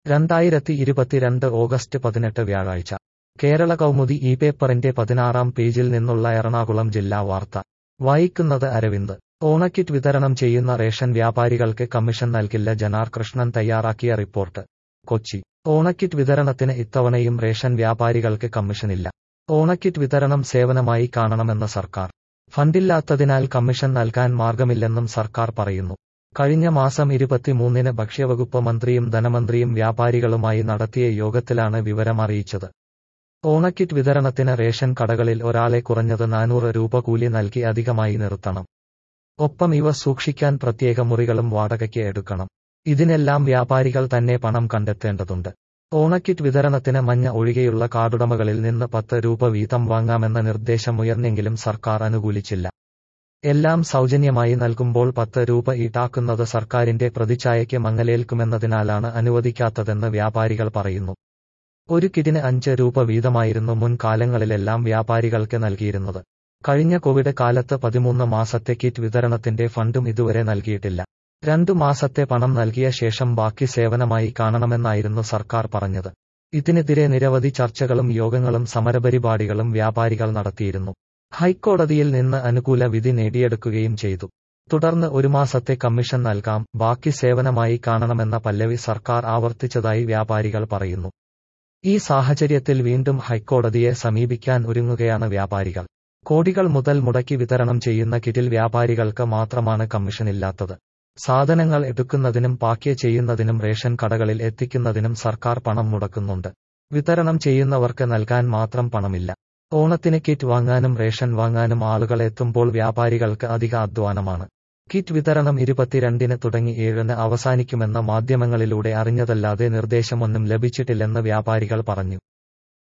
രണ്ടായിരത്തി ഇരുപത്തിരണ്ട് ഓഗസ്റ്റ് പതിനെട്ട് വ്യാഴാഴ്ച കേരള കൗമുദി ഈ പേപ്പറിന്റെ പതിനാറാം പേജിൽ നിന്നുള്ള എറണാകുളം ജില്ലാ വാർത്ത വായിക്കുന്നത് അരവിന്ദ് ഓണക്കിറ്റ് വിതരണം ചെയ്യുന്ന റേഷൻ വ്യാപാരികൾക്ക് കമ്മീഷൻ നൽകില്ല ജനാർ കൃഷ്ണൻ തയ്യാറാക്കിയ റിപ്പോർട്ട് കൊച്ചി ഓണക്കിറ്റ് വിതരണത്തിന് ഇത്തവണയും റേഷൻ വ്യാപാരികൾക്ക് കമ്മീഷനില്ല ഓണക്കിറ്റ് വിതരണം സേവനമായി കാണണമെന്ന് സർക്കാർ ഫണ്ടില്ലാത്തതിനാൽ കമ്മീഷൻ നൽകാൻ മാർഗമില്ലെന്നും സർക്കാർ പറയുന്നു കഴിഞ്ഞ മാസം ഇരുപത്തിമൂന്നിന് ഭക്ഷ്യവകുപ്പ് മന്ത്രിയും ധനമന്ത്രിയും വ്യാപാരികളുമായി നടത്തിയ യോഗത്തിലാണ് വിവരമറിയിച്ചത് ഓണക്കിറ്റ് വിതരണത്തിന് റേഷൻ കടകളിൽ ഒരാളെ കുറഞ്ഞത് നാനൂറ് രൂപ കൂലി നൽകി അധികമായി നിർത്തണം ഒപ്പം ഇവ സൂക്ഷിക്കാൻ പ്രത്യേക മുറികളും വാടകയ്ക്ക് എടുക്കണം ഇതിനെല്ലാം വ്യാപാരികൾ തന്നെ പണം കണ്ടെത്തേണ്ടതുണ്ട് ഓണക്കിറ്റ് വിതരണത്തിന് മഞ്ഞ ഒഴികെയുള്ള കാർഡുടമകളിൽ നിന്ന് പത്ത് രൂപ വീതം വാങ്ങാമെന്ന നിർദ്ദേശമുയർന്നെങ്കിലും സർക്കാർ അനുകൂലിച്ചില്ല എല്ലാം സൗജന്യമായി നൽകുമ്പോൾ പത്ത് രൂപ ഈടാക്കുന്നത് സർക്കാരിന്റെ പ്രതിച്ഛായയ്ക്ക് മങ്ങലേൽക്കുമെന്നതിനാലാണ് അനുവദിക്കാത്തതെന്ന് വ്യാപാരികൾ പറയുന്നു ഒരു കിറ്റിന് അഞ്ച് രൂപ വീതമായിരുന്നു മുൻ കാലങ്ങളിലെല്ലാം വ്യാപാരികൾക്ക് നൽകിയിരുന്നത് കഴിഞ്ഞ കോവിഡ് കാലത്ത് പതിമൂന്ന് മാസത്തെ കിറ്റ് വിതരണത്തിന്റെ ഫണ്ടും ഇതുവരെ നൽകിയിട്ടില്ല രണ്ടു മാസത്തെ പണം നൽകിയ ശേഷം ബാക്കി സേവനമായി കാണണമെന്നായിരുന്നു സർക്കാർ പറഞ്ഞത് ഇതിനെതിരെ നിരവധി ചർച്ചകളും യോഗങ്ങളും സമരപരിപാടികളും വ്യാപാരികൾ നടത്തിയിരുന്നു ഹൈക്കോടതിയിൽ നിന്ന് അനുകൂല വിധി നേടിയെടുക്കുകയും ചെയ്തു തുടർന്ന് ഒരു മാസത്തെ കമ്മീഷൻ നൽകാം ബാക്കി സേവനമായി കാണണമെന്ന പല്ലവി സർക്കാർ ആവർത്തിച്ചതായി വ്യാപാരികൾ പറയുന്നു ഈ സാഹചര്യത്തിൽ വീണ്ടും ഹൈക്കോടതിയെ സമീപിക്കാൻ ഒരുങ്ങുകയാണ് വ്യാപാരികൾ കോടികൾ മുതൽ മുടക്കി വിതരണം ചെയ്യുന്ന കിറ്റിൽ വ്യാപാരികൾക്ക് മാത്രമാണ് കമ്മീഷനില്ലാത്തത് സാധനങ്ങൾ എടുക്കുന്നതിനും പാക്ക് ചെയ്യുന്നതിനും റേഷൻ കടകളിൽ എത്തിക്കുന്നതിനും സർക്കാർ പണം മുടക്കുന്നുണ്ട് വിതരണം ചെയ്യുന്നവർക്ക് നൽകാൻ മാത്രം പണമില്ല ഓണത്തിന് കിറ്റ് വാങ്ങാനും റേഷൻ വാങ്ങാനും ആളുകൾ എത്തുമ്പോൾ വ്യാപാരികൾക്ക് അധിക അധ്വാനമാണ് കിറ്റ് വിതരണം ഇരുപത്തിരണ്ടിന് തുടങ്ങി ഏഴിന് അവസാനിക്കുമെന്ന മാധ്യമങ്ങളിലൂടെ അറിഞ്ഞതല്ലാതെ നിർദ്ദേശമൊന്നും ലഭിച്ചിട്ടില്ലെന്ന് വ്യാപാരികൾ പറഞ്ഞു